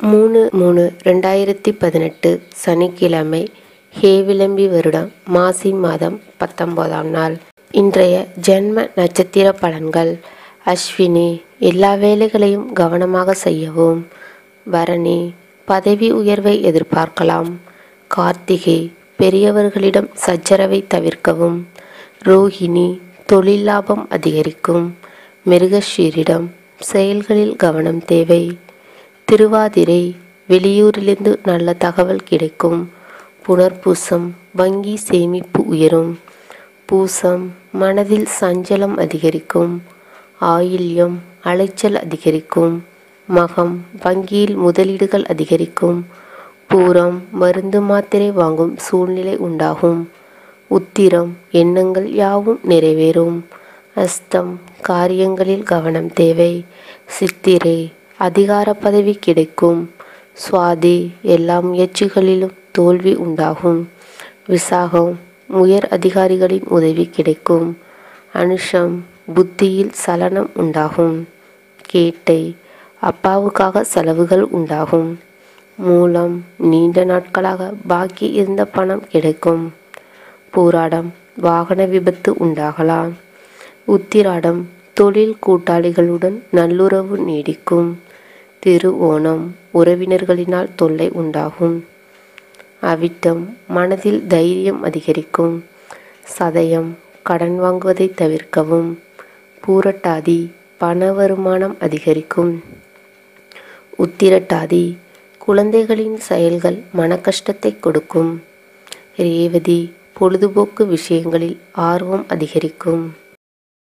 மூணு மூணு ரெண்டாயிரத்தி பதினெட்டு சனிக்கிழமை ஹேவிளம்பி வருடம் மாசி மாதம் பத்தொம்போதாம் நாள் இன்றைய ஜென்ம நட்சத்திர பலன்கள் அஸ்வினி எல்லா வேலைகளையும் கவனமாக செய்யவும் பரணி பதவி உயர்வை எதிர்பார்க்கலாம் கார்த்திகை பெரியவர்களிடம் சச்சரவை தவிர்க்கவும் ரோஹிணி தொழில் லாபம் அதிகரிக்கும் மிருகஷீரிடம் செயல்களில் கவனம் தேவை திருவாதிரை வெளியூரிலிருந்து நல்ல தகவல் கிடைக்கும் புனர்பூசம் வங்கி சேமிப்பு உயரும் பூசம் மனதில் சஞ்சலம் அதிகரிக்கும் ஆயில்யம் அலைச்சல் அதிகரிக்கும் மகம் வங்கியில் முதலீடுகள் அதிகரிக்கும் பூரம் மருந்து மாத்திரை வாங்கும் சூழ்நிலை உண்டாகும் உத்திரம் எண்ணங்கள் யாவும் நிறைவேறும் அஸ்தம் காரியங்களில் கவனம் தேவை சித்திரை அதிகார பதவி கிடைக்கும் சுவாதி எல்லா முயற்சிகளிலும் தோல்வி உண்டாகும் விசாகம் உயர் அதிகாரிகளின் உதவி கிடைக்கும் அனுஷம் புத்தியில் சலனம் உண்டாகும் கேட்டை அப்பாவுக்காக செலவுகள் உண்டாகும் மூலம் நீண்ட நாட்களாக பாக்கி இருந்த பணம் கிடைக்கும் பூராடம் வாகன விபத்து உண்டாகலாம் உத்திராடம் தொழில் கூட்டாளிகளுடன் நல்லுறவு நீடிக்கும் திருவோணம் உறவினர்களினால் தொல்லை உண்டாகும் அவிட்டம் மனதில் தைரியம் அதிகரிக்கும் சதயம் கடன் வாங்குவதை தவிர்க்கவும் பூரட்டாதி பண வருமானம் அதிகரிக்கும் உத்திரட்டாதி குழந்தைகளின் செயல்கள் மனக்கஷ்டத்தை கொடுக்கும் ரேவதி பொழுதுபோக்கு விஷயங்களில் ஆர்வம் அதிகரிக்கும்